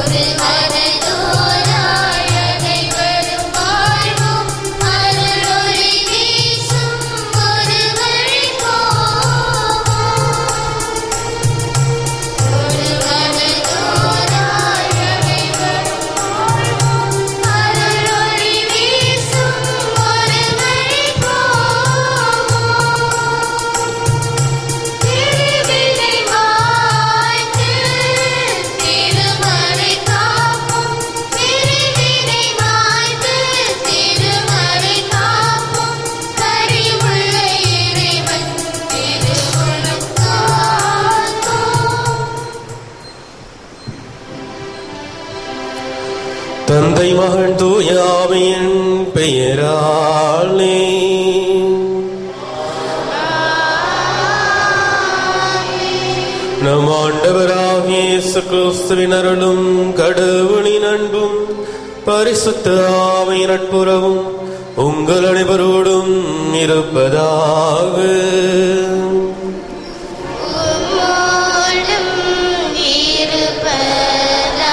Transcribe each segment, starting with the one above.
ஒரு மனதோராய் அனைவரும் வாழ்வோம் அருளொளி வீசும் ஒரு வழி போவோம் ஒரு மனதோராய் அனைவரும் வாழ்வோம் அருளொளி வீசும் ஒரு வழி போவோம் திருவினை மாய்த்து திருமறை காப்போம் திருவினை மாய்த்து திருமறை காப்போம் கரிவுள்ள இறைவன் திருவுளம் காப்போம் தந்தை மகன் தூயாவின் பெயராலே நம் ஆண்டவராகிய இயேசு கிறிஸ்துவின் அருளும் கடவுளின் அன்பும் பரிசுத்த ஆவியின் நட்புறவும் உங்கள் அனைவரோடும் இருப்பதாக உம்மோடும் இருப்பதாக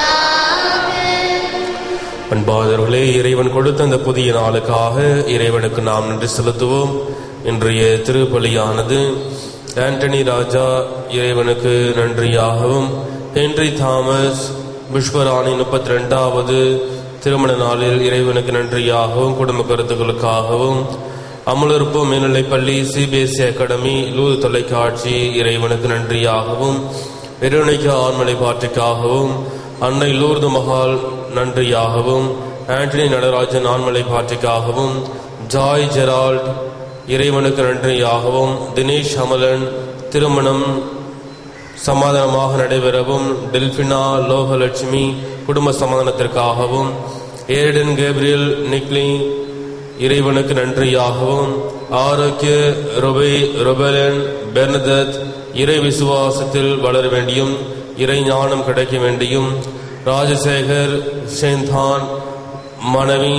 அன்பாதவர்களே இறைவன் கொடுத்த அந்த புதிய நாளுக்காக இறைவனுக்கு நாம் நன்றி செலுத்துவோம் இன்றைய திருப்பலியானது ஆண்டனி ராஜா இறைவனுக்கு நன்றியாகவும் ஹென்றி தாமஸ் புஷ்பராணி முப்பத்தி ரெண்டாவது திருமண நாளில் இறைவனுக்கு நன்றியாகவும் குடும்ப கருத்துக்களுக்காகவும் அமலர்ப்பு மேல்நிலைப்பள்ளி சிபிஎஸ்இ அகாடமி லூது தொலைக்காட்சி இறைவனுக்கு நன்றியாகவும் வெறுணிக்க ஆண்மலை பாட்டிக்காகவும் அன்னை லூர்து மகால் நன்றியாகவும் ஆண்டனி நடராஜன் ஆண்மலை பாட்டிக்காகவும் ஜாய் ஜெரால்ட் இறைவனுக்கு நன்றியாகவும் தினேஷ் அமலன் திருமணம் சமாதானமாக நடைபெறவும் டெல்பினா லோகலட்சுமி குடும்ப சமாதானத்திற்காகவும் ஏடன் கேப்ரியல் நிக்லி இறைவனுக்கு நன்றியாகவும் ஆரோக்கிய ரொபை ரொபலன் பெர்னதத் இறை விசுவாசத்தில் வளர வேண்டியும் இறை ஞானம் கிடைக்க வேண்டியும் ராஜசேகர் சேந்தான் மனைவி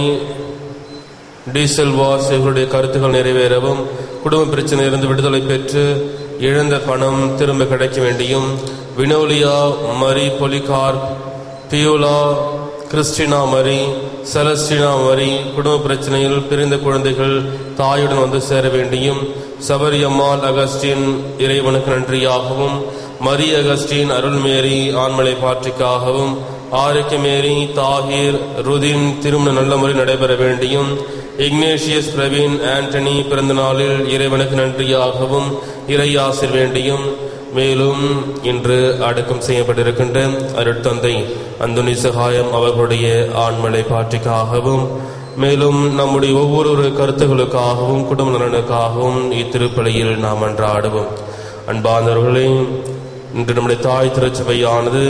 டீசல் வாஸ் இவருடைய கருத்துக்கள் நிறைவேறவும் குடும்ப பிரச்சனையிலிருந்து விடுதலை பெற்று இழந்த பணம் திரும்ப கிடைக்க வேண்டியும் வினோலியா மரி பொலிகார் பியோலா கிறிஸ்டினா மரி செலஸ்டினா மரி குடும்ப பிரச்சனையில் பிரிந்த குழந்தைகள் தாயுடன் வந்து சேர வேண்டியும் சபரியம்மாள் அகஸ்டின் இறைவனுக்கு நன்றியாகவும் மரி அகஸ்டின் அருள்மேரி ஆண்மலை பாற்றிக்காகவும் ஆரோக்கியமேரி தாகிர் ருதின் திருமண நல்ல முறை நடைபெற வேண்டியும் இக்னேஷியஸ் பிரவீன் ஆண்டனி பிறந்த நாளில் இறைவனுக்கு நன்றியாகவும் இறையாசிர் வேண்டியும் மேலும் இன்று அடக்கம் செய்யப்பட்டிருக்கின்ற அருட்தந்தை அந்துனி சகாயம் அவர்களுடைய ஆண்மலை பாட்டிக்காகவும் மேலும் நம்முடைய ஒவ்வொரு கருத்துகளுக்காகவும் குடும்ப நலனுக்காகவும் இத்திருப்பலியில் நாம் அன்றாடுவோம் அன்பார்ந்தவர்களே இன்று நம்முடைய தாய் திருச்சபையானது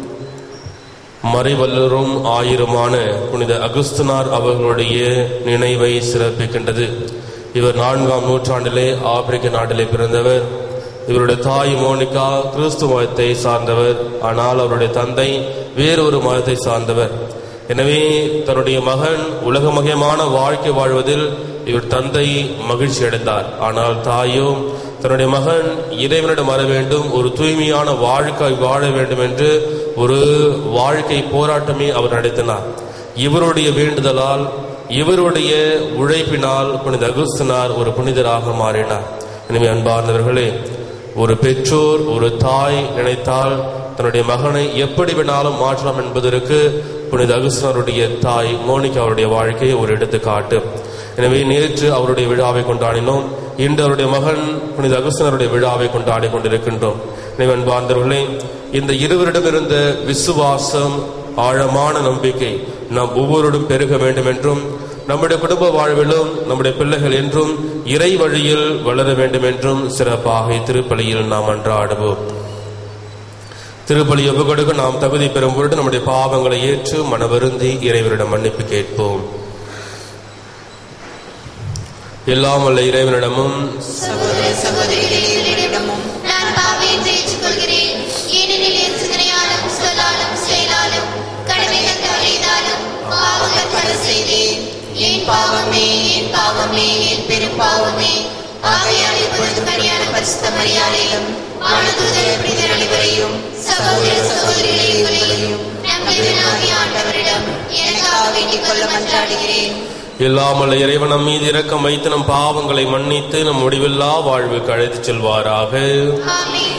மறைவல்லரும் ஆயிரமான புனித அகுஸ்தனார் அவர்களுடைய நினைவை சிறப்பிக்கின்றது இவர் நான்காம் நூற்றாண்டிலே ஆப்பிரிக்க நாட்டிலே பிறந்தவர் இவருடைய தாய் மோனிகா கிறிஸ்துவ மதத்தை சார்ந்தவர் ஆனால் அவருடைய தந்தை வேறொரு மதத்தை சார்ந்தவர் எனவே தன்னுடைய மகன் உலகமயமான வாழ்க்கை வாழ்வதில் இவர் தந்தை மகிழ்ச்சி அடைந்தார் ஆனால் தாயோ தன்னுடைய மகன் இறைவனிடம் வர வேண்டும் ஒரு தூய்மையான வாழ்க்கை வாழ வேண்டும் என்று ஒரு வாழ்க்கை போராட்டமே அவர் நடத்தினார் இவருடைய வேண்டுதலால் இவருடைய உழைப்பினால் புனித அகுஸ்தனார் ஒரு புனிதராக மாறினார் எனவே அன்பார்ந்தவர்களே ஒரு பெற்றோர் ஒரு தாய் நினைத்தால் தன்னுடைய மகனை எப்படி வேணாலும் மாற்றலாம் என்பதற்கு புனித அகுஸ்தனருடைய தாய் மோனிகா அவருடைய வாழ்க்கை ஒரு எடுத்துக்காட்டு எனவே நேற்று அவருடைய விழாவை கொண்டாடினோம் இன்று அவருடைய மகன் புனித அகுஸ்தனருடைய விழாவை கொண்டாடி கொண்டிருக்கின்றோம் எனவே அன்பார்ந்தவர்களே இந்த இருவரிடமிருந்த விசுவாசம் ஆழமான நம்பிக்கை நாம் ஒவ்வொருடும் பெருக வேண்டும் என்றும் நம்முடைய குடும்ப வாழ்விலும் நம்முடைய பிள்ளைகள் என்றும் இறை வழியில் வளர வேண்டும் என்றும் சிறப்பாக திருப்பலியில் நாம் அன்றாடுவோம் திருப்பலி ஒப்புக்கொடுக்க நாம் தகுதி பெறும் பொருட்டு நம்முடைய பாவங்களை ஏற்று மனவருந்தி இறைவனிடம் மன்னிப்பு கேட்போம் எல்லாம் வல்ல இறைவனிடமும் சகோதர சகோதரிகளிடமும் நான் பாவியத்தை ஏற்றுக்கொள்கிறேன் ஏனெனில் என் சிந்தனையாலும் சொல்லாலும் செயலாலும் கடமைகள் தவறியதாலும் பாவங்கள் பல செய்தேன் என் பாவமே என் பாவமே என் பெரும் பாவமே ஆகையால் இப்பொழுது மரியான பரிசுத்த மரியாதையும் வானதூதர் புனிதர் அனைவரையும் சகோதர சகோதரிகளை உங்களையும் நம் வேண்டிக் கொள்ள மன்றாடுகிறேன் இல்லாமல் இறைவன் நம் மீது இரக்கம் வைத்து நம் பாவங்களை மன்னித்து நம் முடிவில்லா வாழ்வுக்கு அழைத்துச் செல்வாராக ஆமென்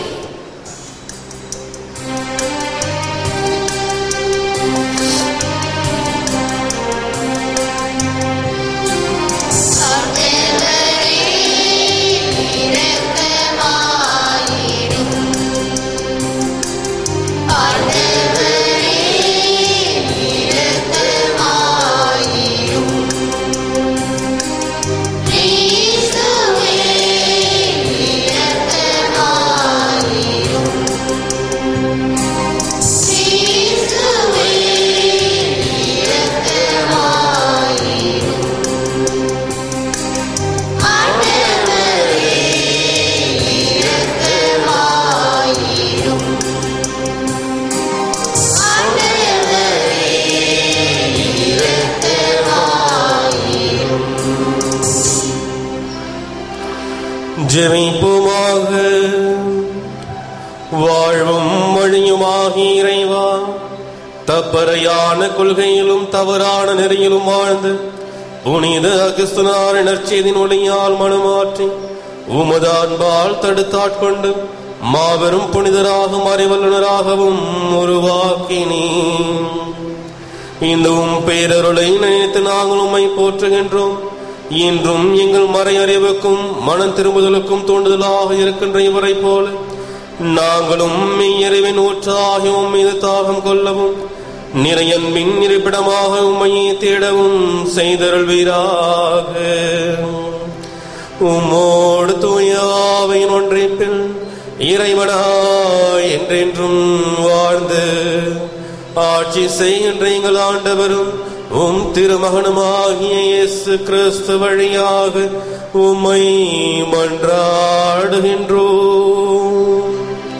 ஜெபிப்புமாக வாழ்வும் வழியுமாகி இறைவா தப்பறையான கொள்கையிலும் தவறான நெறியிலும் வாழ்ந்து புனித அகஸ்தனார் நற்செய்தின் ஒளியால் மனமாற்றி உமது அன்பால் தடுத்தாட்கொண்டு மாபெரும் புனிதராகவும் அறிவல்லுனராகவும் உருவாக்கினீர் இந்த உம் பேரருளை நினைத்து நாங்கள் உம்மை போற்றுகின்றோம் இன்றும் எங்கள் மறையறிவுக்கும் மனம் திரும்புதலுக்கும் தூண்டுதலாக இருக்கின்ற இவரை போல நாங்களும் மெய்யறிவின் ஊற்றாகி உம் மீது தாகம் கொள்ளவும் நிறையன்பின் இருப்பிடமாக உம்மையை தேடவும் செய்தருள்வீராக உம்மோடு தூயாவையின் ஒன்றிப்பில் இறைவனாய் என்றென்றும் வாழ்ந்து ஆட்சி செய்கின்ற எங்கள் ஆண்டவரும் உம் திருமகனுமாகிய இயேசு கிறிஸ்து வழியாக உம்மை மன்றாடுகின்றோம்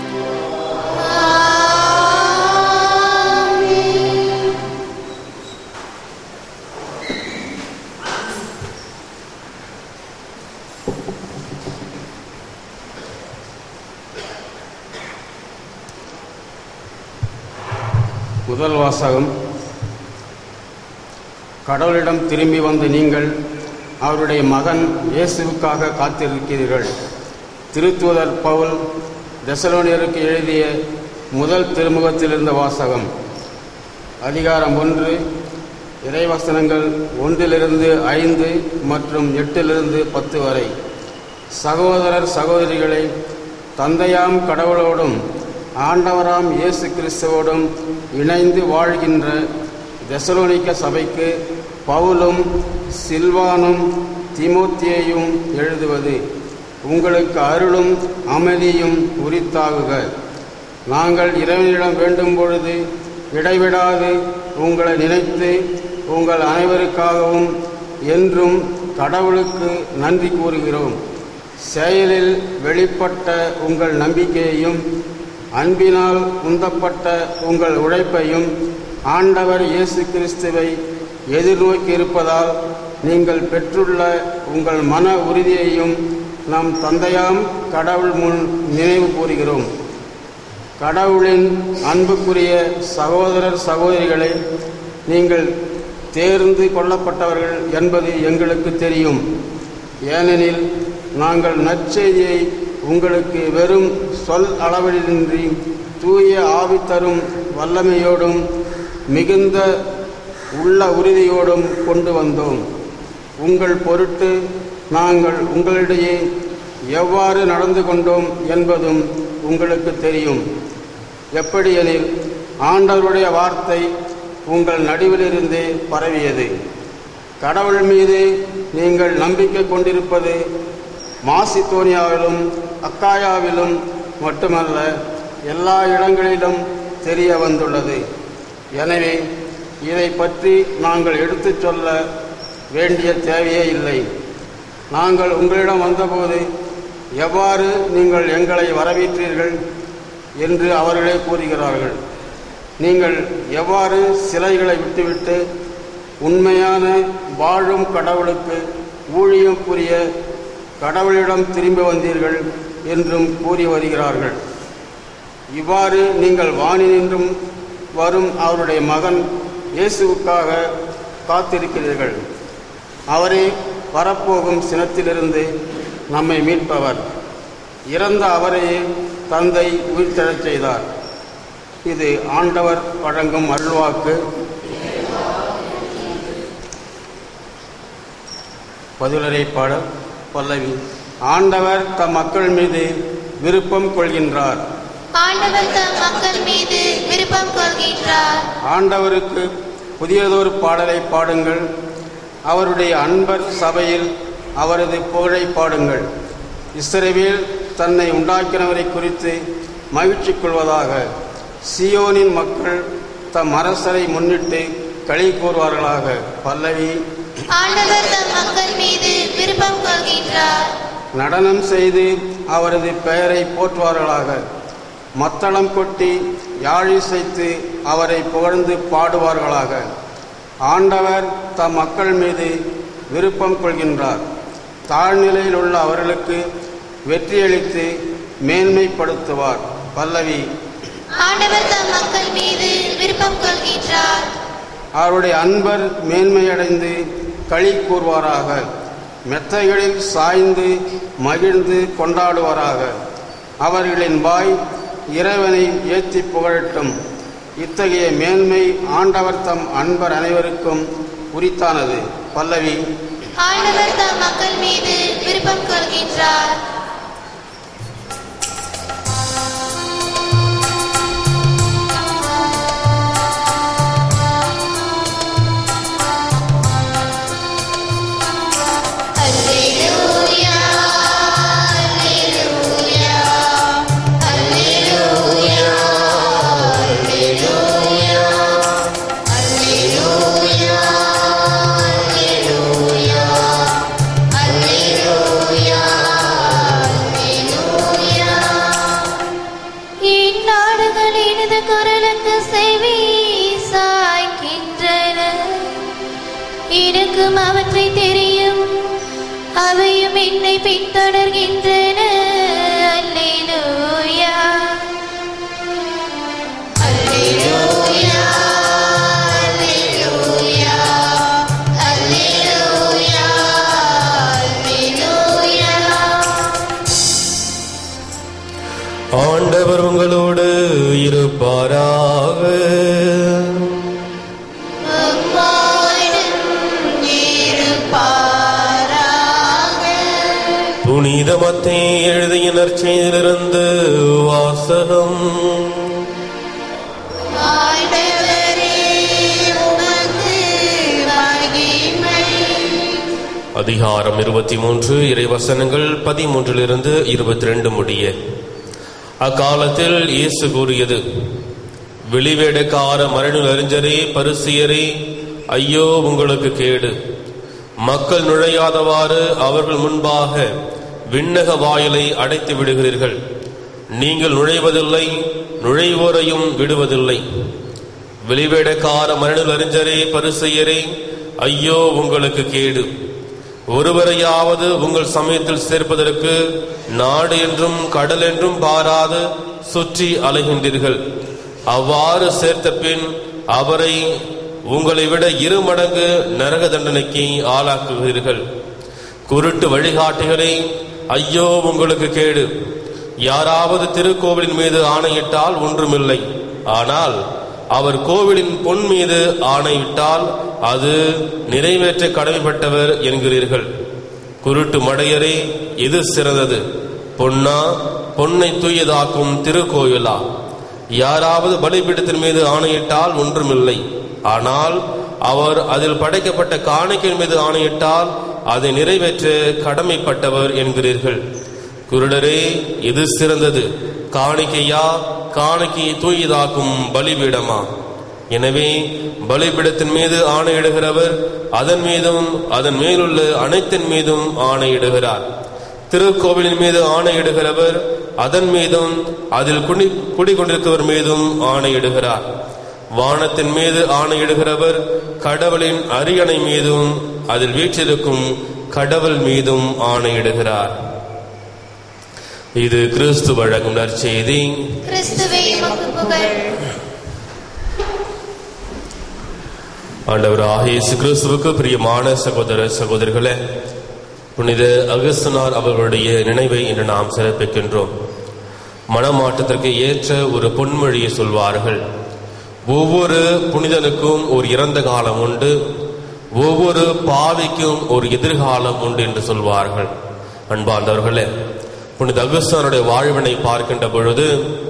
முதல் வாசகம் கடவுளிடம் திரும்பி வந்த நீங்கள் அவருடைய மகன் இயேசுவுக்காக காத்திருக்கிறீர்கள் திருத்தூதர் பவுல் தெசலோனியருக்கு எழுதிய முதல் திருமுகத்திலிருந்த வாசகம் அதிகாரம் ஒன்று இறைவசனங்கள் ஒன்றிலிருந்து ஐந்து மற்றும் எட்டிலிருந்து பத்து வரை சகோதரர் சகோதரிகளை தந்தையாம் கடவுளோடும் ஆண்டவராம் இயேசு கிறிஸ்துவோடும் இணைந்து வாழ்கின்ற தெசலோனிக்க சபைக்கு பவுலும் சில்வானும் திமோத்தியையும் எழுதுவது உங்களுக்கு அருளும் அமைதியும் உரித்தாகுக நாங்கள் இறைவனிடம் வேண்டும் பொழுது இடைவிடாது உங்களை நினைத்து உங்கள் அனைவருக்காகவும் என்றும் கடவுளுக்கு நன்றி கூறுகிறோம் செயலில் வெளிப்பட்ட உங்கள் நம்பிக்கையையும் அன்பினால் உந்தப்பட்ட உங்கள் உழைப்பையும் ஆண்டவர் இயேசு கிறிஸ்துவை எதிர்நோக்கி இருப்பதால் நீங்கள் பெற்றுள்ள உங்கள் மன உறுதியையும் நம் தந்தையாம் கடவுள் முன் நினைவு கூறுகிறோம் கடவுளின் அன்புக்குரிய சகோதரர் சகோதரிகளை நீங்கள் தேர்ந்து கொள்ளப்பட்டவர்கள் என்பது எங்களுக்கு தெரியும் ஏனெனில் நாங்கள் நற்செய்தியை உங்களுக்கு வெறும் சொல் அளவிலின்றி தூய ஆவி தரும் வல்லமையோடும் மிகுந்த உள்ள உறுதியோடும் கொண்டு வந்தோம் உங்கள் பொருட்டு நாங்கள் உங்களிடையே எவ்வாறு நடந்து கொண்டோம் என்பதும் உங்களுக்கு தெரியும் எப்படியெனில் ஆண்டவருடைய வார்த்தை உங்கள் நடுவிலிருந்தே பரவியது கடவுள் மீது நீங்கள் நம்பிக்கை கொண்டிருப்பது மாசித்தோனியாவிலும் அக்காயாவிலும் மட்டுமல்ல எல்லா இடங்களிலும் தெரிய வந்துள்ளது எனவே இதை பற்றி நாங்கள் எடுத்துச் சொல்ல வேண்டிய தேவையே இல்லை நாங்கள் உங்களிடம் வந்தபோது எவ்வாறு நீங்கள் எங்களை வரவேற்றீர்கள் என்று அவர்களே கூறுகிறார்கள் நீங்கள் எவ்வாறு சிலைகளை விட்டுவிட்டு உண்மையான வாழும் கடவுளுக்கு ஊழியம் புரிய கடவுளிடம் திரும்பி வந்தீர்கள் என்றும் கூறி வருகிறார்கள் இவ்வாறு நீங்கள் வானினின்றும் வரும் அவருடைய மகன் இயேசுவுக்காக காத்திருக்கிறீர்கள் அவரே வரப்போகும் சினத்திலிருந்து நம்மை மீட்பவர் இறந்த அவரையே தந்தை உயிர்த்தெழச் செய்தார் இது ஆண்டவர் வழங்கும் அருள்வாக்கு பதிலரை பாடல் பல்லவி ஆண்டவர் தம் மக்கள் மீது விருப்பம் கொள்கின்றார் ஆண்டவர் தம் மக்கள் மீது விருப்பம் கொள்கின்றார் ஆண்டவருக்கு புதியதொரு பாடலை பாடுங்கள் அவருடைய அன்பர் சபையில் அவரது புகழை பாடுங்கள் இஸ்ரவேல் தன்னை உண்டாக்கினவரை குறித்து மகிழ்ச்சி கொள்வதாக சியோனின் மக்கள் தம் அரசரை முன்னிட்டு களி கூறுவார்களாக பல்லவி ஆண்டவர் தம் மக்கள் மீது விருப்பம் கொள்கின்றார் நடனம் செய்து அவரது பெயரை போற்றுவார்களாக மத்தளம் கொட்டி யாழிசைத்து அவரை புகழ்ந்து பாடுவார்களாக ஆண்டவர் தம் மக்கள் மீது விருப்பம் கொள்கின்றார் தாழ்நிலையில் உள்ள அவர்களுக்கு வெற்றியளித்து மேன்மைப்படுத்துவார் பல்லவி ஆண்டவர் தம் மக்கள் மீது விருப்பம் கொள்கின்றார் அவருடைய அன்பர் மேன்மையடைந்து களி கூறுவாராக மெத்தைகளில் சாய்ந்து மகிழ்ந்து கொண்டாடுவாராக அவர்களின் வாய் இறைவனை ஏத்தி புகழட்டும் இத்தகைய மேன்மை ஆண்டவர் தம் அன்பர் அனைவருக்கும் உரித்தானது பல்லவி ஆண்டவர் தம் மக்கள் மீது விருப்பம் கொள்கின்றார் அல்லேலூயா அல்லேலூயா அல்லேலூயா அல்லேலூயா அல்லேலூயா அல்லேலூயா அல்லேலூயா அல்லேலூயா இந்நாடுகள் எனது குரலுக்கு செவி சாய்க்கின்றன எனக்கும் அவற்றை தெரியும் அவையும் என்னை பின்தொடர்கின்றன அல்லேலூயா அல்லேலூயா அல்லேலூயா அல்லேலூயா அல்லேலூயா ஆண்டவர் உங்களோடு இருப்பாராக புனித மத்தே எழுதிய நற்செய்திலிருந்து வாசகம் அதிகாரம் இருபத்தி மூன்று இறைவசனங்கள் பதிமூன்றிலிருந்து இருபத்தி ரெண்டு முடிய அக்காலத்தில் இயேசு கூறியது வெளிவேடக்கார மரணில் அறிஞரே பரிசியரே ஐயோ உங்களுக்கு கேடு மக்கள் நுழையாதவாறு அவர்கள் முன்பாக விண்ணக வாயிலை அடைத்து விடுகிறீர்கள் நீங்கள் நுழைவதில்லை நுழைவோரையும் விடுவதில்லை வெளிவேடக்கார மரணில் அறிஞரே பரிசெயரே ஐயோ உங்களுக்கு கேடு ஒருவரையாவது உங்கள் சமயத்தில் சேர்ப்பதற்கு நாடு என்றும் கடல் என்றும் பாராது சுற்றி அலைகின்றீர்கள் அவ்வாறு சேர்த்த பின் அவரை உங்களை விட இரு மடங்கு நரக தண்டனைக்கு ஆளாக்குகிறீர்கள் குருட்டு வழிகாட்டிகளே ஐயோ உங்களுக்கு கேடு யாராவது திருக்கோவிலின் மீது ஆணையிட்டால் ஒன்றுமில்லை ஆனால் அவர் கோவிலின் பொன் மீது ஆணையிட்டால் அது நிறைவேற்ற கடமைப்பட்டவர் என்கிறீர்கள் குருட்டு மடையரே எது சிறந்தது பொன்னா பொன்னை தூயதாக்கும் திருக்கோயிலா யாராவது பலிபீடத்தின் மீது ஆணையிட்டால் ஒன்றுமில்லை ஆனால் அவர் அதில் படைக்கப்பட்ட காணிக்கையின் மீது ஆணையிட்டால் அதை நிறைவேற்ற கடமைப்பட்டவர் என்கிறீர்கள் குருடரே எது சிறந்தது காணிக்கையா காணிக்கையை தூயதாக்கும் பலிபீடமா எனவே பலிபீடத்தின் மீது ஆணையிடுகிறவர் அதன் மீதும் அதன் மேலுள்ள அனைத்தின் மீதும் ஆணையிடுகிறார் திருக்கோவிலின் மீது ஆணையிடுகிறவர் அதன் மீதும் அதில் குடி குடிகொண்டிருக்கிறவர் மீதும் ஆணையிடுகிறார் வானத்தின் மீது ஆணையிடுகிறவர் கடவுளின் அரியணை மீதும் அதில் வீற்றிருக்கும் கடவுள் மீதும் ஆணையிடுகிறார் இது கிறிஸ்து வழங்கும் நற்செய்தி கிறிஸ்துவே உமக்கு புகழ் ஆண்டவராக இயேசு கிறிஸ்துவுக்கு பிரியமான சகோதர சகோதரிகளே புனித அகஸ்தனார் அவர்களுடைய நினைவை இன்று நாம் சிறப்பிக்கின்றோம் மனமாற்றத்திற்கு ஏற்ற ஒரு பொன்மொழியை சொல்வார்கள் ஒவ்வொரு புனிதனுக்கும் ஒரு இறந்த காலம் உண்டு ஒவ்வொரு பாவிக்கும் ஒரு எதிர்காலம் உண்டு என்று சொல்வார்கள் அன்பார்ந்தவர்களே புனித அகஸ்தனுடைய வாழ்வினை பார்க்கின்ற பொழுது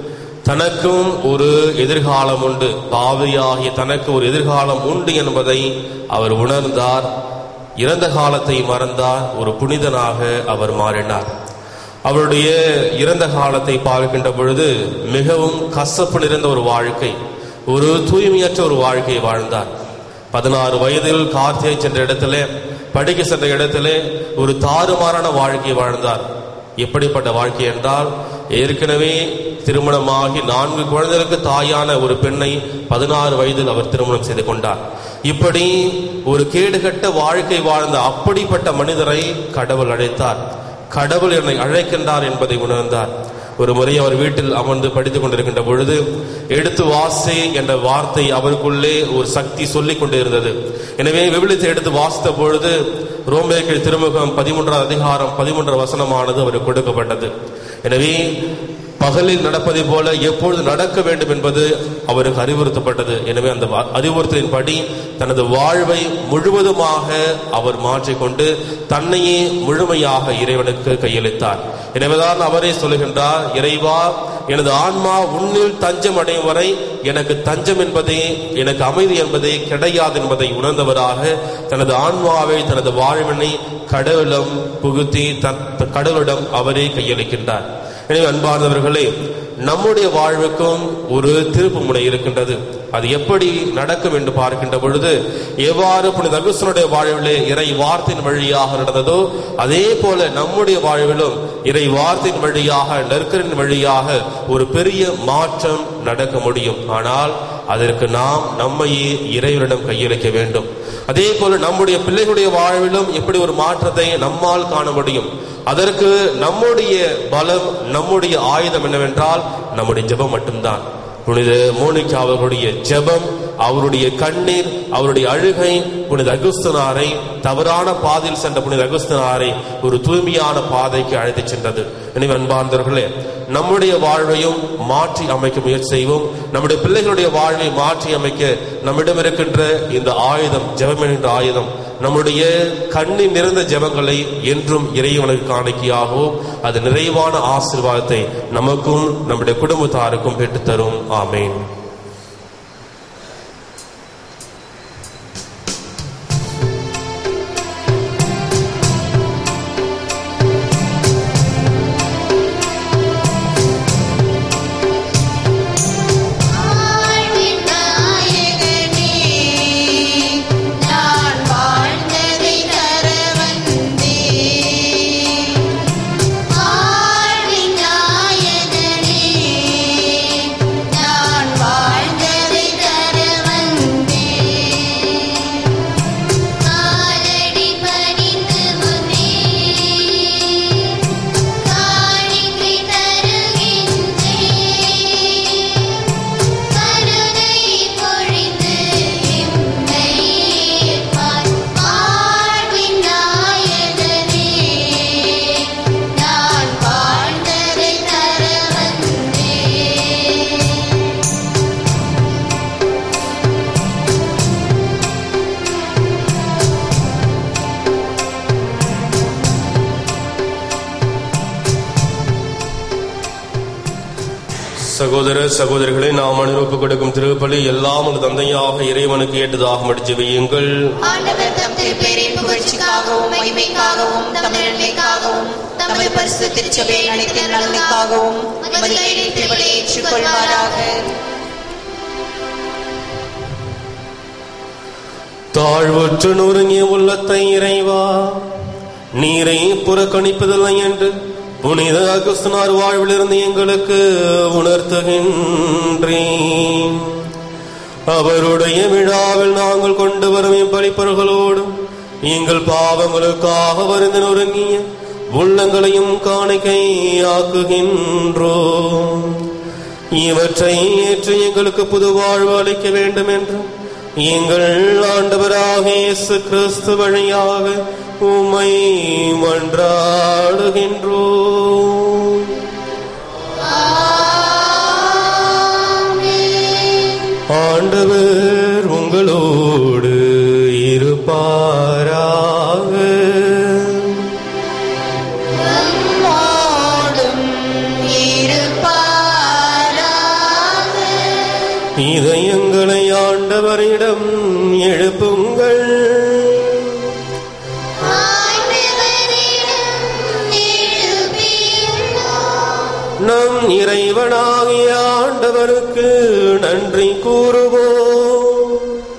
தனக்கும் ஒரு எதிர்காலம் உண்டு பாவியாகிய தனக்கு ஒரு எதிர்காலம் உண்டு என்பதை அவர் உணர்ந்தார் இறந்த காலத்தை மறந்தார் ஒரு புனிதனாக அவர் மாறினார் அவருடைய இறந்த காலத்தை பார்க்கின்ற பொழுது மிகவும் கசப்பு நிறைந்த ஒரு வாழ்க்கை ஒரு தூய்மையற்ற ஒரு வாழ்க்கையை வாழ்ந்தார் பதினாறு வயதில் கார்த்திகை சென்ற இடத்திலே படிக்க சென்ற இடத்திலே ஒரு தாறுமாறான வாழ்க்கையை வாழ்ந்தார் எப்படிப்பட்ட வாழ்க்கை என்றால் ஏற்கனவே திருமணமாகி நான்கு குழந்தைகளுக்கு தாயான ஒரு பெண்ணை பதினாறு வயதில் அவர் திருமணம் செய்து கொண்டார் இப்படி ஒரு கேடுகட்ட வாழ்க்கை வாழ்ந்த அப்படிப்பட்ட மனிதரை கடவுள் அழைத்தார் கடவுள் என்னை அழைக்கின்றார் என்பதை உணர்ந்தார் ஒரு முறை அவர் வீட்டில் அமர்ந்து படித்துக் கொண்டிருக்கின்ற பொழுது எடுத்து வாசி என்ற வார்த்தை அவருக்குள்ளே ஒரு சக்தி சொல்லிக் கொண்டிருந்தது எனவே விவிலியத்தை எடுத்து வாசித்த பொழுது ரோமேக்கில் திருமுகம் பதிமூன்றாம் அதிகாரம் பதிமூன்றாம் வசனமானது அவருக்கு கொடுக்கப்பட்டது எனவே பகலில் நடப்பதை போல எப்பொழுது நடக்க வேண்டும் என்பது அவருக்கு அறிவுறுத்தப்பட்டது எனவே அந்த வ- அறிவுறுத்தலின்படி தனது வாழ்வை முழுவதுமாக அவர் மாற்றிக்கொண்டு தன்னையே முழுமையாக இறைவனுக்கு கையளித்தார் எனவேதான் அவரே சொல்லுகின்றார் இறைவா எனது ஆன்மா உன்னில் தஞ்சம் அடையும் வரை எனக்கு தஞ்சம் என்பதே எனக்கு அமைதி என்பதே கிடையாது என்பதை உணர்ந்தவராக தனது ஆன்மாவை தனது வாழ்வினை கடவுளிடம் புகுத்தி தன் கடவுளிடம் அவரே கையளிக்கின்றார் எனவே அன்பார்ந்தவர்களே நம்முடைய வாழ்வுக்கும் ஒரு திருப்பு முனை இருக்கின்றது அது எப்படி நடக்கும் என்று பார்க்கின்ற பொழுது எவ்வாறு புனித அகுஸ்தனுடைய வாழ்விலே இறை வார்த்தையின் வழியாக நடந்ததோ அதே போல நம்முடைய வாழ்விலும் இறை வார்த்தையின் வழியாக நற்கரின் வழியாக ஒரு பெரிய மாற்றம் நடக்க முடியும் ஆனால் அதற்கு நாம் நம்மையே இறைவனிடம் கையளிக்க வேண்டும் அதே போல நம்முடைய பிள்ளைகளுடைய வாழ்விலும் எப்படி ஒரு மாற்றத்தை நம்மால் காண முடியும் அதற்கு நம்முடைய பலம் நம்முடைய ஆயுதம் என்னவென்றால் நம்முடைய ஜெபம் மட்டும்தான் புனித மோனிகா அவர்களுடைய ஜெபம் அவருடைய கண்ணீர் அவருடைய அழுகை புனித அகுஸ்தனாரை தவறான பாதையில் சென்ற புனித அகுஸ்தனாரை ஒரு தூய்மையான பாதைக்கு அழைத்துச் சென்றது எனவே அன்பார்ந்தவர்களே நம்முடைய வாழ்வையும் மாற்றி அமைக்க முயற்சி செய்வோம் நம்முடைய பிள்ளைகளுடைய வாழ்வை மாற்றி அமைக்க நம்மிடம் இருக்கின்ற இந்த ஆயுதம் ஜெபம் என்கின்ற ஆயுதம் நம்முடைய கண்ணில் நிறைந்த ஜெபங்களை என்றும் இறைவனுக்கு காணிக்கையாகவும் அது நிறைவான ஆசீர்வாதத்தை நமக்கும் நம்முடைய குடும்பத்தாருக்கும் பெற்றுத்தரும் ஆமேன் ஆழ்வின் நாயகனே நான் வாழ்ந்ததை தர வந்தேன் ஆழ்வின் நாயகனே நான் வாழ்ந்ததை தர வந்தேன் காலடி பணிந்து முன்னே காணிக்கை தருகின்றேன் கருணை பொழிந்து எம்மை ஏற்பார் வாழ்வின் நாயகனே நான் வாழ்ந்ததை தர வந்தேன் சகோதர சகோதரிகளை நாம் அனுப்ப கொடுக்கும் திருப்பலி எல்லாம் ஒரு தந்தையாக இறைவனுக்கு ஏற்றதாக மடிச்சு வையுங்கள் ஆண்டவர் தம் திருப்பேரின் புகழ்ச்சிக்காகவும் மகிமைக்காகவும் தம் நன்மைக்காகவும் தமது பரிசு திருச்சபை அனைத்து நலனுக்காகவும் மது கையில் திருப்பலை ஏற்றுக்கொள்வாராக தாழ்வுற்று நொறுங்கிய உள்ளத்தை இறைவா நீரை புறக்கணிப்பதில்லை என்று புனித அகுஸ்தனார் வாழ்விலிருந்து எங்களுக்கு உணர்த்துகின்றேன் அவருடைய விழாவில் நாங்கள் கொண்டு வரும் இப்பளிப்பொருள்களோடும் எங்கள் பாவங்களுக்காக வருந்த நொறுங்கிய உள்ளங்களையும் காணிக்கையாக்குகின்றோம் இவற்றை ஏற்று எங்களுக்கு புது வாழ்வு அளிக்க வேண்டும் என்று எங்கள் ஆண்டவராக இயேசு கிறிஸ்து வழியாக உம்மை மன்றாடுகின்றோம் ஆண்டவர் உங்களோடு இருப்பாராக நம்மோடும் இருப்பாராக. இதயங்களை ஆண்டவரிடம் எழுப்புங்கள் நம் இறைவனாகிய ஆண்டவருக்கு நன்றி கூறுவோம்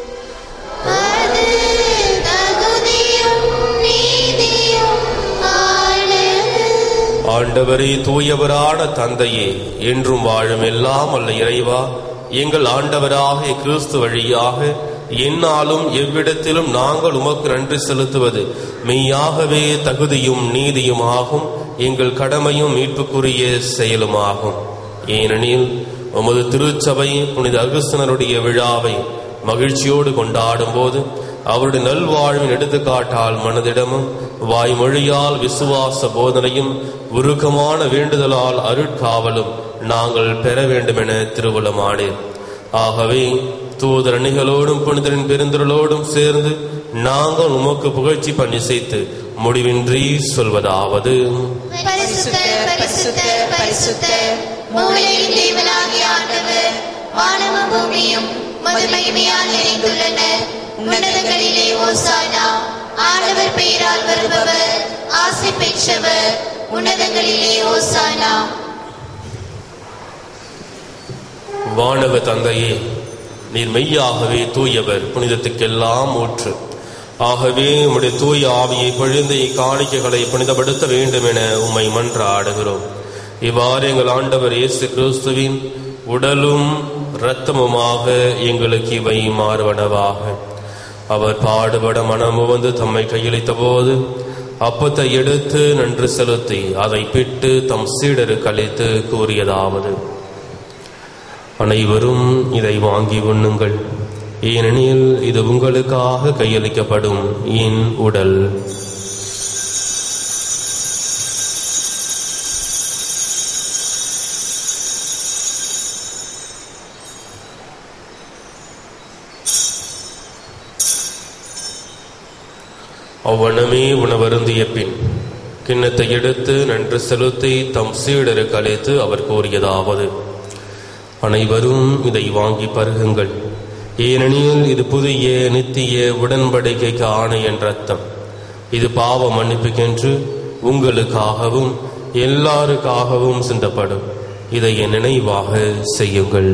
ஆண்டவரே தூயவரான தந்தையே என்றும் வாழும் எல்லாம் அல்ல இறைவா எங்கள் ஆண்டவராகிய கிறிஸ்து வழியாக எந்நாளும் எவ்விடத்திலும் நாங்கள் உமக்கு நன்றி செலுத்துவது மெய்யாகவே தகுதியும் நீதியும் ஆகும் எங்கள் கடமையும் மீட்புக்குரிய செயலுமாகும் ஏனெனில் உமது திருச்சபை புனித அகுஸ்தனருடைய விழாவை மகிழ்ச்சியோடு கொண்டாடும் போது அவருடைய நல்வாழ்வின் எடுத்துக்காட்டால் மனதிடமும் வாய்மொழியால் விசுவாச போதனையும் உருக்கமான வேண்டுதலால் அருட்காவலும் நாங்கள் பெற வேண்டுமென திருவுளமானேன் ஆகவே தூதர் அணிகளோடும் புனிதரின் பெருந்திரளோடும் சேர்ந்து நாங்கள் உமக்கு புகழ்ச்சி பண்ணி சேர்த்து முடிவின்றி சொல்வதாவது பரிசுத்தர் பரிசுத்தர் பரிசுத்தர் மூளையின் தேவனாகிய ஆண்டவர் வானமும் பூமியும் மதுமகிமையால் நிறைந்துள்ளன உன்னதங்களிலே ஓசானா ஆண்டவர் பெயரால் வருபவர் ஆசை பெற்றவர் உன்னதங்களிலே ஓசானா வானக தந்தையே நீர் மெய்யாகவே தூயவர் புனிதத்துக்கெல்லாம் ஊற்று ஆகவே உம்முடைய தூய ஆவியை பொழிந்து இக்காணிக்கைகளை புனிதப்படுத்த வேண்டும் என உம்மை மன்றாடுகிறோம் இவ்வாறு எங்கள் ஆண்டவர் இயேசு கிறிஸ்துவின் உடலும் இரத்தமுமாக எங்களுக்கு இவை மாறுவனவாக அவர் பாடுபட மனமு வந்து தம்மை கையளித்த போது அப்பத்தை எடுத்து நன்று செலுத்தி அதை பிட்டு தம் சீடருக்கு அளித்து கூறியதாவது அனைவரும் இதை வாங்கி உண்ணுங்கள் ஏனெனில் இது உங்களுக்காக கையளிக்கப்படும் என் உடல் அவ்வனமே உணவருந்திய பின் கிண்ணத்தை எடுத்து நன்று செலுத்தி தம் சீடருக்கு அழைத்து அவர் கூறியதாவது அனைவரும் இதை வாங்கி பருகுங்கள் ஏனெனில் இது புதிய நித்திய உடன்படிக்கைக்கு ஆணை என்ற அர்த்தம் இது பாவ மன்னிப்புக்கென்று உங்களுக்காகவும் எல்லாருக்காகவும் சிந்தப்படும் இதை என் நினைவாக செய்யுங்கள்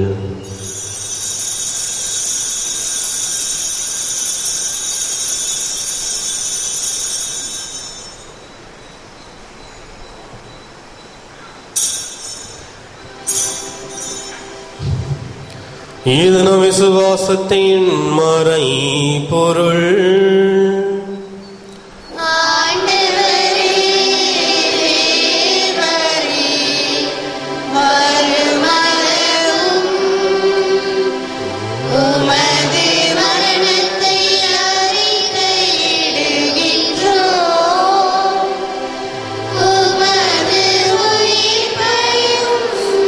இது நம் விசுவாசத்தின் மறை பொருள் ஆண்டவரே தேவரே வருமளவும் உமது மரணத்தை அறிக்கையிடுகின்றோம் உமது உயிர்ப்பையும்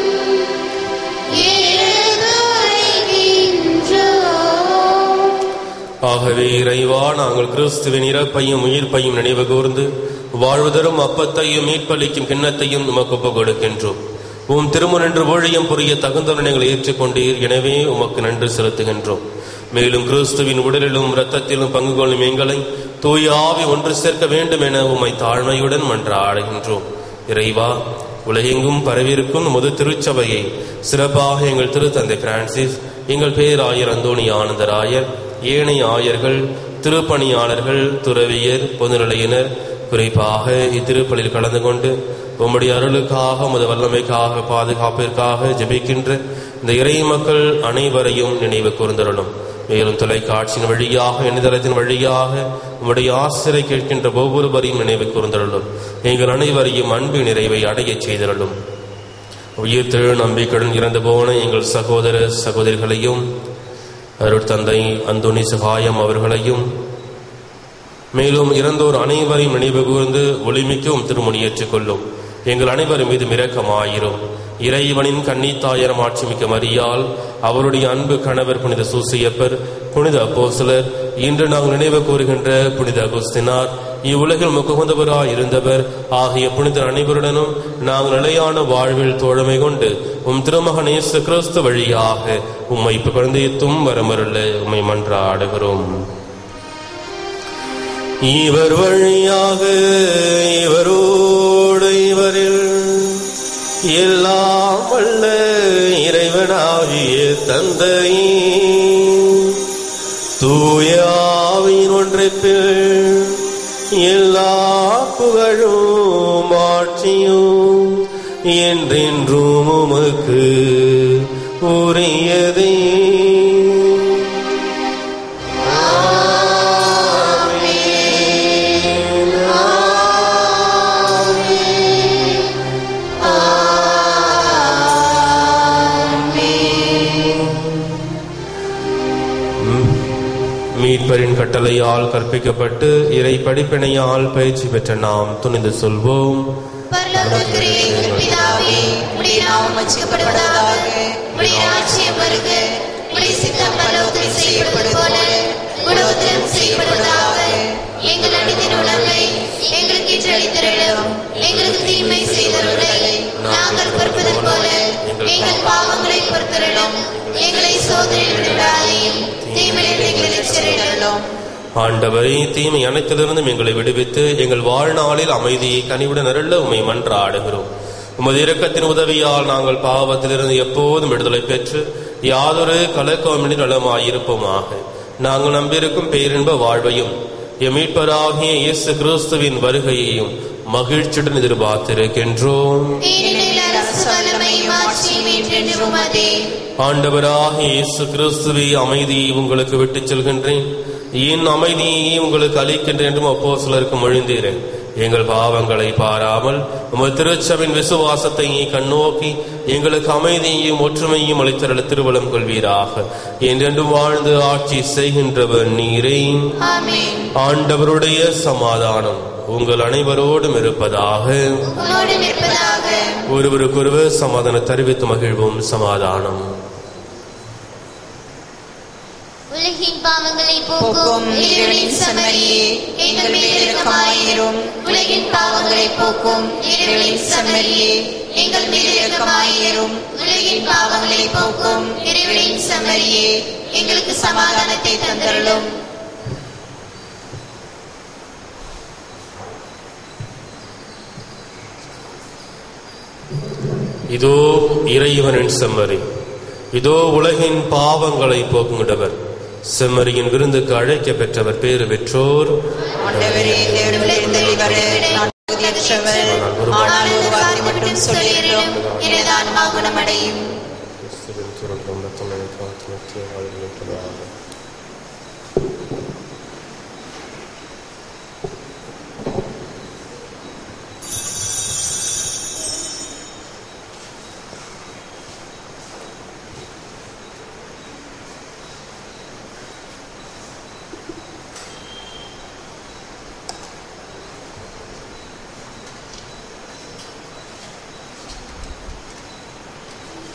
எடுத்துரைக்கின்றோம் ஆகவே இறைவா நாங்கள் கிறிஸ்துவின் இறப்பையும் உயிர்ப்பையும் நினைவு கூர்ந்து வாழ்வதரும் அப்பத்தையும் மீட்பளிக்கும் கிண்ணத்தையும் உமக்கு ஒப்புக் கொடுக்கின்றோம் உம் திருமுனன்று ஊழியம் புரிய தகுந்த நீங்கள் ஏற்றுக்கொண்டீர் எனவே உமக்கு நன்றி செலுத்துகின்றோம் மேலும் கிறிஸ்துவின் உடலிலும் இரத்தத்திலும் பங்கு கொள்ளும் எங்களை தூய ஆவி ஒன்று சேர்க்க வேண்டும் என உம்மை தாழ்மையுடன் மன்றாடுகின்றோம் இறைவா உலகெங்கும் பரவியிருக்கும் முது திருச்சபையை சிறப்பாக எங்கள் திருத்தந்தை பிரான்சிஸ் எங்கள் பேராயர் அந்தோணி ஆனந்தராயர் ஏனைய ஆயர்கள் திருப்பணியாளர்கள் துறவியர் பொதுநிலையினர் குறிப்பாக இத்திருப்பலில் கலந்து கொண்டு உம்முடைய அருளுக்காக உமது வல்லமைக்காக பாதுகாப்பிற்காக ஜெபிக்கின்ற இந்த இறை மக்கள் அனைவரையும் நினைவு கூர்ந்தருளும் மேலும் தொலைக்காட்சியின் வழியாக இணையதளத்தின் வழியாக உம்முடைய ஆசிரை கேட்கின்ற ஒவ்வொருவரையும் நினைவு கூர்ந்தருளும் எங்கள் அனைவரையும் அன்பு நிறைவை அடையச் செய்தருளும் உயிர் திரு நம்பிக்கையுடன் இறந்து போன எங்கள் சகோதர சகோதரிகளையும் அருட்தந்தை அந்தோணி சகாயம் அவர்களையும் மேலும் இறந்தோர் அனைவரையும் நினைவு கூர்ந்து ஒளிமிக்கும் திருமணி ஏற்றுக்கொள்ளும் எங்கள் அனைவரும் மீது இரக்கமாயிரும் இறைவனின் கன்னித்தாயரம் ஆட்சிமிக்க மரியால் அவருடைய அன்பு கணவர் புனித சூசியப்பர் புனித அப்போஸ்தலர் இன்று நாங்கள் நினைவு கூறுகின்ற புனித அகுஸ்தினார் இவ்வுலகில் முகமுந்தவராய் இருந்தவர் ஆகிய புனித அனைவருடனும் நாங்கள் நிலையான வாழ்வில் தோழமை கொண்டு உம் திருமகன் இயேசு கிறிஸ்து வழியாக உம்மை புகழ்ந்தேத்தும் வரமருள உம்மை மன்றாடுகிறோம் இவர் வழியாக இவரோடு இவரில் எல்லாம் வல்ல இறைவனாகிய தந்தை தூயாவின் ஒன்றைப்பில் எல்லா புகழும் ஆட்சியும் என்றென்றும் உமக்கு உரியதே மீட்பரின் கட்டளையால் கற்பிக்கப்பட்டு இறை படிப்பினையால் பயிற்சி பெற்ற நாம் துணிந்து சொல்வோம் பரலோகத்திலே எங்கள் பிதாவே உடைய நாமம் வச்சுக்கப்படுவதாக உடைய ராஜ்யம் வருக உடைய சித்தம் பரலோகத்தில் செய்யப்படுவது போல உலகத்திலும் செய்யப்படுவதாக எங்கள் அடித்தின் உணவை எங்களுக்கு இன்று அளித்திரளும் எங்களுக்கு தீமை செய்தவர்களை நாங்கள் பொறுப்பது போல எங்கள் பாவங்களை பொறுத்திரளும் எங்களை சோதனையில் விடாதையும் தீமையிலிருந்து எங்களை ரட்சித்திரளும் ஆண்டவரே தீமை அனைத்திலிருந்தும் எங்களை விடுவித்து எங்கள் வாழ்நாளில் அமைதியை கனிவுடன் அருள உம்மை மன்றாடுகிறோம் உமது இரக்கத்தின் உதவியால் நாங்கள் பாவத்திலிருந்து எப்போதும் விடுதலை பெற்று யாதொரு கலக்கமின்றி நலமாயிருப்போமாக நாங்கள் நம்பியிருக்கும் பேரின்ப வாழ்வையும் எம் மீட்பராகிய இயேசு கிறிஸ்துவின் வருகையையும் மகிழ்ச்சியுடன் எதிர்பார்த்திருக்கின்றோம் ஏனெனில் அரசு வல்லமை மாட்சியும் என்றென்றும் உமதே ஆண்டவராகிய இயேசு கிறிஸ்துவை அமைதியை உங்களுக்கு விட்டுச் செல்கின்றேன் என் அமைதியை உங்களுக்கு அளிக்கின்றேன் என்றும் அப்போ சிலருக்கு மொழிந்தீரேன் எங்கள் பாவங்களை பாராமல் உமது திருச்சபின் விசுவாசத்தை கண்ணோக்கி எங்களுக்கு அமைதியையும் ஒற்றுமையும் அளித்தருள திருவலம் கொள்வீராக என்றென்றும் வாழ்ந்து ஆட்சி செய்கின்றவர் நீரே ஆமென் ஆண்டவருடைய சமாதானம் உங்கள் அனைவரோடும் இருப்பதாக உம்மோடு நிற்பதாக ஒருவருக்கொருவர் சமாதானம் தெரிவித்து மகிழ்வும் சமாதானம் உலகின் பாவங்களை போக்கும் போக்கும் இறைவனின் சம்மரியே எங்கள் மேல் இரக்கமாயிரும் உலகின் பாவங்களை போக்கும் இறைவனின் சம்மரியே எங்கள் மேல் இரக்கமாயிரும் உலகின் பாவங்களை போக்கும் இறைவனின் சம்மரியே எங்களுக்கு சமாதானத்தை தந்தருளும் இதோ இறைவனின் செம்மறி இதோ உலகின் பாவங்களை போக்குகின்றவர் செம்மறியின் விருந்துக்கு அழைக்க பெற்றவர் பேறு பெற்றோர் ஆண்டவரே தேவனிடமிருந்து வர நான் தகுதியற்றவர் ஆனால் ஒரு வார்த்தை மட்டும் சொல்லியிருந்தோம் எனது ஆன்மா குணமடையும்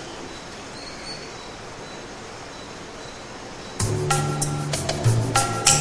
ஆண்டவரே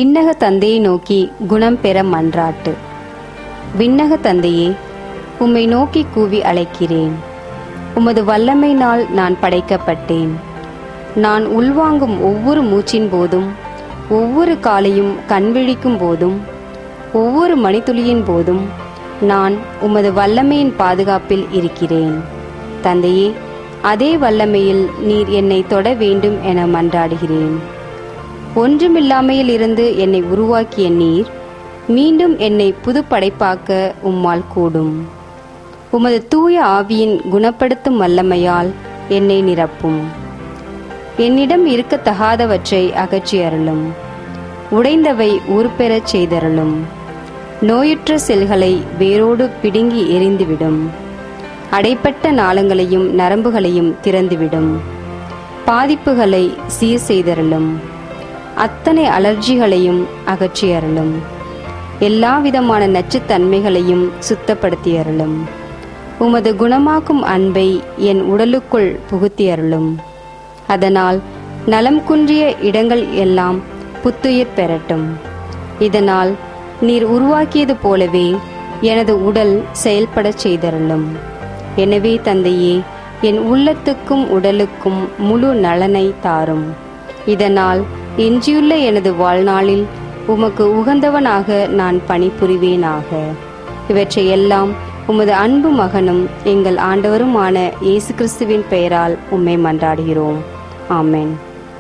விண்ணக தந்தையை நோக்கி குணம் பெற மன்றாட்டு விண்ணக தந்தையே உம்மை நோக்கி கூவி அழைக்கிறேன் உமது வல்லமையினால் நான் படைக்கப்பட்டேன் நான் உள்வாங்கும் ஒவ்வொரு மூச்சின் போதும் ஒவ்வொரு காலையும் கண்விழிக்கும் போதும் ஒவ்வொரு மணித்துளியின் போதும் நான் உமது வல்லமையின் பாதுகாப்பில் இருக்கிறேன் தந்தையே அதே வல்லமையில் நீர் என்னை தொட வேண்டும் என மன்றாடுகிறேன் ஒன்றுமில்லாமையில் இருந்து என்னை உருவாக்கிய நீர் மீண்டும் என்னை புது படைப்பாக்க உம்மால் கூடும் உமது தூய ஆவியின் குணப்படுத்தும் வல்லமையால் என்னை நிரப்பும் என்னிடம் இருக்கத்தகாதவற்றை அகற்றி அருளும் உடைந்தவை உருப்பெறச் செய்தருளும் நோயுற்ற செல்களை வேரோடு பிடுங்கி எரிந்துவிடும் அடைப்பட்ட நாளங்களையும் நரம்புகளையும் திறந்துவிடும் பாதிப்புகளை சீர் செய்தருளும் அத்தனை அலர்ஜிகளையும் அகற்றி அருளும் எல்லா விதமான நச்சுத்தன்மைகளையும் சுத்தப்படுத்தி அருளும் உமது குணமாக்கும் அன்பை என் உடலுக்குள் புகுத்தி அருளும் அதனால் நலம் குன்றிய இடங்கள் எல்லாம் புத்துயிர் பெறட்டும் இதனால் நீர் உருவாக்கியது போலவே எனது உடல் செயல்படச் செய்தருளும் எனவே தந்தையே என் உள்ளத்துக்கும் உடலுக்கும் முழு நலனை தாரும் இதனால் எஞ்சியுள்ள எனது வாழ்நாளில் உமக்கு உகந்தவனாக நான் பணிபுரிவேனாக இவற்றையெல்லாம் உமது அன்பு மகனும் எங்கள் ஆண்டவருமான இயேசு கிறிஸ்துவின் பெயரால் உம்மை மன்றாடுகிறோம் ஆமென்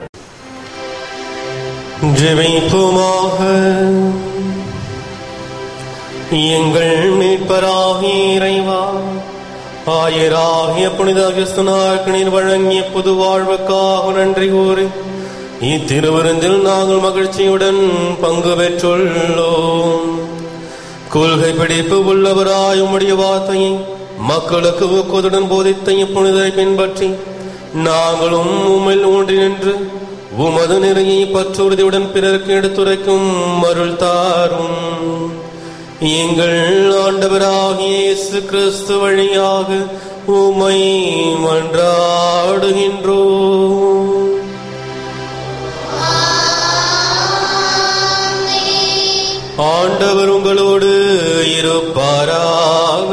ஜெபிப்போமாக எங்கள் மீட்பராகிய இறைவா ஆயராகிய புனித அகஸ்தனாருக்கு நீர் வழங்கிய புது வாழ்வுக்காக நன்றி கூறி இத்திருவிருந்தில் நாங்கள் மகிழ்ச்சியுடன் பங்கு பெற்றுள்ளோம் கொள்கை பிடிப்பு உள்ளவராய் உம்முடைய வார்த்தையை மக்களுக்கு ஊக்கத்துடன் போதித்த இப்புனிதரை பின்பற்றி நாங்களும் உம்மில் ஊன்றி நின்று உமது நிறையை பற்றுறுதியுடன் பிறருக்கு எடுத்துரைக்கும் அருள் தாரும் எங்கள் ஆண்டவராகிய இயேசு கிறிஸ்து வழியாக உமை மன்றாடுகின்றோம் ஆண்டவர் உங்களோடு இருப்பாராக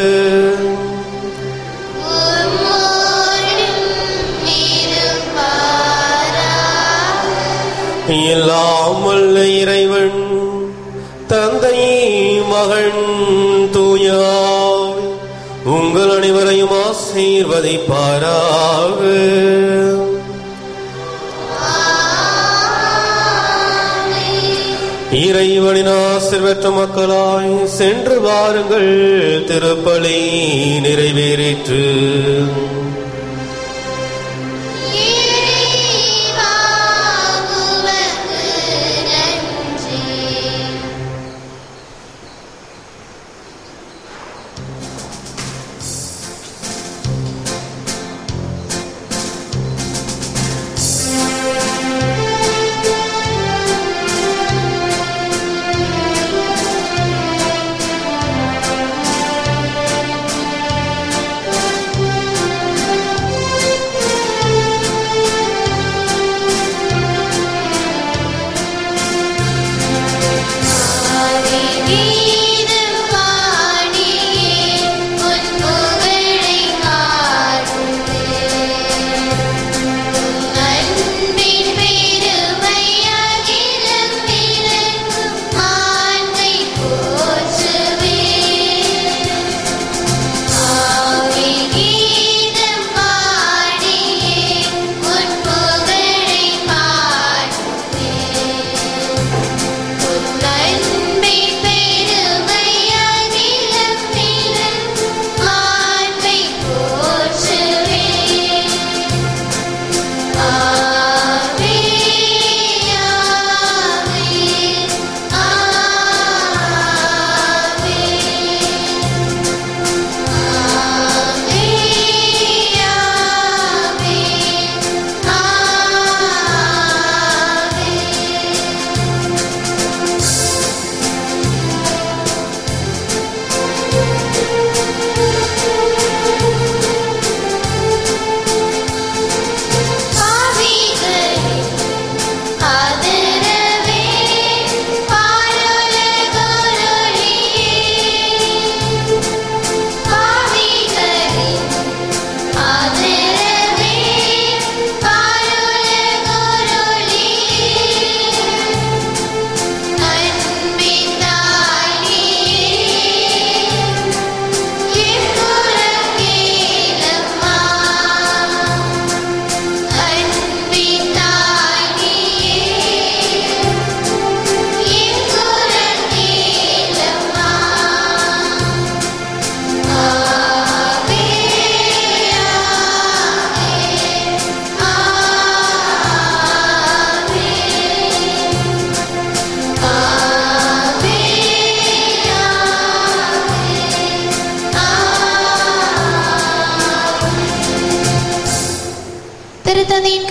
எல்லாம் வல்ல இறைவன் தந்தை மகன் தூயாய் உங்கள் அனைவரையும் ஆசீர்வதிப்பாராக இறைவனின் ஆசிர்வற்ற மக்களாய் சென்று வாருங்கள் திருப்பலி நிறைவேறிற்று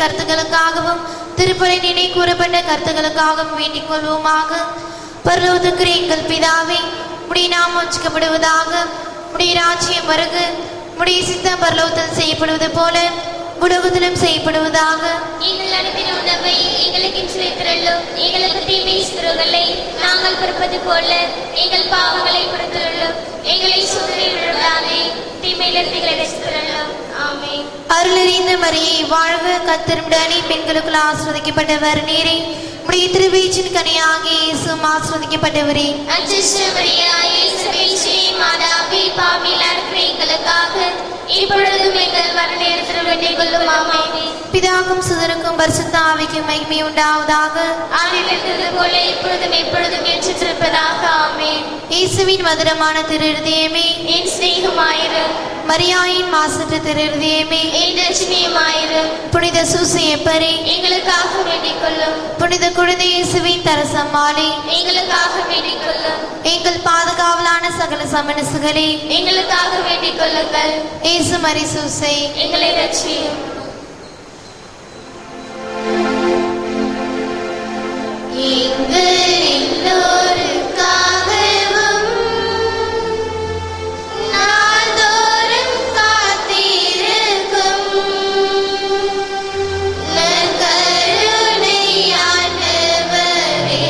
கருத்துக்களுக்காகவும் திருப்பலி நினை கூறப்பட்ட கருத்துக்களுக்காகவும் வேண்டிக் கொள்வோமாக பரலோகத்துக்கு எங்கள் பிதாவே முடி நாம் வஞ்சிக்கப்படுவதாக முடி ராஜ்யம் வருக முடி சித்தம் பரலோகத்தில் செய்யப்படுவது போல உலகத்திலும் செய்யப்படுவதாக எங்கள் அனுப்பின உணவை எங்களுக்கு இன்று திரளும் எங்களுக்கு தீமை சிறுகளை நாங்கள் பிறப்பது போல எங்கள் பாவங்களை பொறுத்துள்ளோம் எங்களை சோதனை விடாதே தீமையிலிருந்து எங்களை ரசித்திரளும் ஆமே அருளறிந்த மரியை வாழ்க கத்தருடனே பெண்களுக்குள் ஆஸ்வதிக்கப்பட்டவர் நீரே உடைய திருவீச்சின் கனியாகிய இயேசுவும் ஆஸ்வதிக்கப்பட்டவரே அச்சிஷ்டமரியா இயேசுவின் ஸ்ரீ மாதாவி பாவியில் இருக்கிற எங்களுக்காக இப்பொழுதும் எங்கள் வர நேரத்தில் வேண்டிக் கொள்ளும் ஆமே பிதாக்கும் சுதனுக்கும் பரிசுத்த ஆவிக்கும் மகிமை உண்டாவதாக ஆதிலிருந்தது போல இப்பொழுதும் எப்பொழுதும் ஏற்றிருப்பதாக ஆமே இயேசுவின் மதுரமான திருஹிருதயமே என் சிநேகமாயிரு மரியாயின் மாசற்ற திருஹிருதயமே என் ரட்சணியமாயிரு புனித சூசையப்பரே எங்களுக்காக வேண்டிக் கொள்ளும் புனித குழந்தை இயேசுவின் தரசம்மாளே எங்களுக்காக வேண்டிக் கொள்ளும் எங்கள் பாதுகாவலான சகல சமனசுகளே எங்களுக்காக வேண்டிக் கொள்ளுங்கள் இயேசு மரி சூசை எங்களை ரட்சியும் எங்கள் எல்லோருக்காகவும் நாள்தோறும் காத்திருக்கும் நற்கருணையானவரே,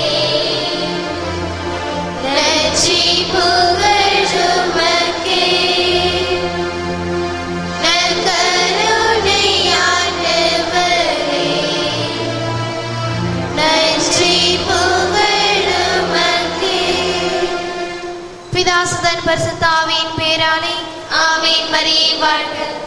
ரட்சிப்புகழ் உமக்கே. நற்கருணையானவரே, நன்றி புகழுமக்கே. பிதாசுதன் பரிசுத்தாவின் பேராலே ஆமீன் மரியே வாழ்க